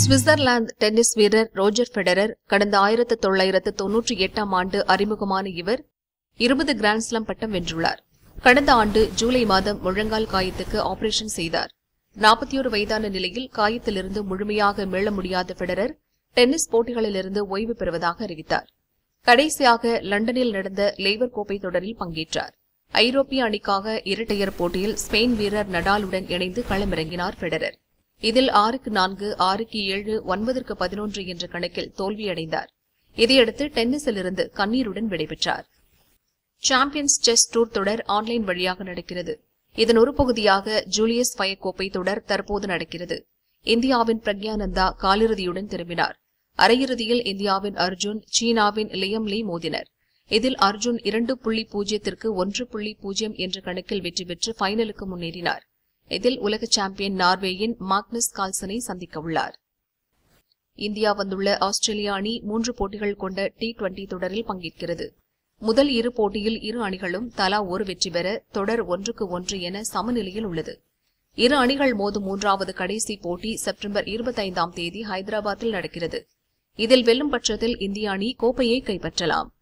Switzerland tennis வீரர் Roger Federer கடந்த ஆயிரத்து தொள்ளாயிரத்து தொன்னூற்றி எட்டாம் ஆண்டு அறிமுகமான இவர் இருபது கிராண்ட்ஸ்லாம் பட்டம் வென்றுள்ளார் கடந்த ஆண்டு ஜூலை மாதம் முழங்கால் காயத்துக்கு ஆபரேஷன் செய்தார் நாற்பத்தியோரு வயதான நிலையில் காயத்திலிருந்து முழுமையாக மீள முடியாத ஃபெடரர் டென்னிஸ் போட்டிகளிலிருந்து ஓய்வு பெறுவதாக அறிவித்தார் கடைசியாக லண்டனில் நடந்த லேவர் கோப்பை தொடரில் பங்கேற்றார் ஐரோப்பிய அணிக்காக இரட்டையர் போட்டியில் ஸ்பெயின் வீரர் நடாலுடன் இணைந்து களமிறங்கினார் ஃபெடரர் இதில் ஆறுக்கு நான்கு ஆறுக்கு ஏழு ஒன்பதற்கு பதினொன்று என்ற கணக்கில் தோல்வியடைந்தார் இதையடுத்து டென்னிஸிலிருந்து கண்ணீருடன் விடைபெற்றார் சாம்பியன்ஸ் செஸ் டூர் தொடர் ஆன்லைன் வழியாக நடக்கிறது இதன் ஒரு பகுதியாக ஜூலியஸ் ஃபயர் கோப்பை தொடர் தற்போது நடக்கிறது இந்தியாவின் பிரக்யானந்தா காலிறுதியுடன் திரும்பினார் அரையிறுதியில் இந்தியாவின் அர்ஜுன் சீனாவின் லியம் லீ மோதினர் இதில் அர்ஜுன் இரண்டு புள்ளி பூஜ்ஜியத்திற்கு ஒன்று புள்ளி பூஜ்ஜியம் என்ற கணக்கில் வெற்றி பெற்று ஃபைனலுக்கு முன்னேறினார் இதில் உலக சாம்பியன் நார்வேயின் மாக்னஸ் கால்சனை சந்திக்க உள்ளார் இந்தியா வந்துள்ள ஆஸ்திரேலிய அணி மூன்று போட்டிகள் கொண்ட டி டுவெண்டி தொடரில் பங்கேற்கிறது முதல் இரு போட்டியில் இரு அணிகளும் தலா ஒரு வெற்றி பெற தொடர் ஒன்றுக்கு ஒன்று என சமநிலையில் உள்ளது இரு அணிகள் மோதும் மூன்றாவது கடைசி போட்டி செப்டம்பர் இருபத்தைந்தாம் தேதி ஹைதராபாத்தில் நடக்கிறது இதில் வெல்லும் பட்சத்தில் இந்திய அணி கோப்பையை கைப்பற்றலாம்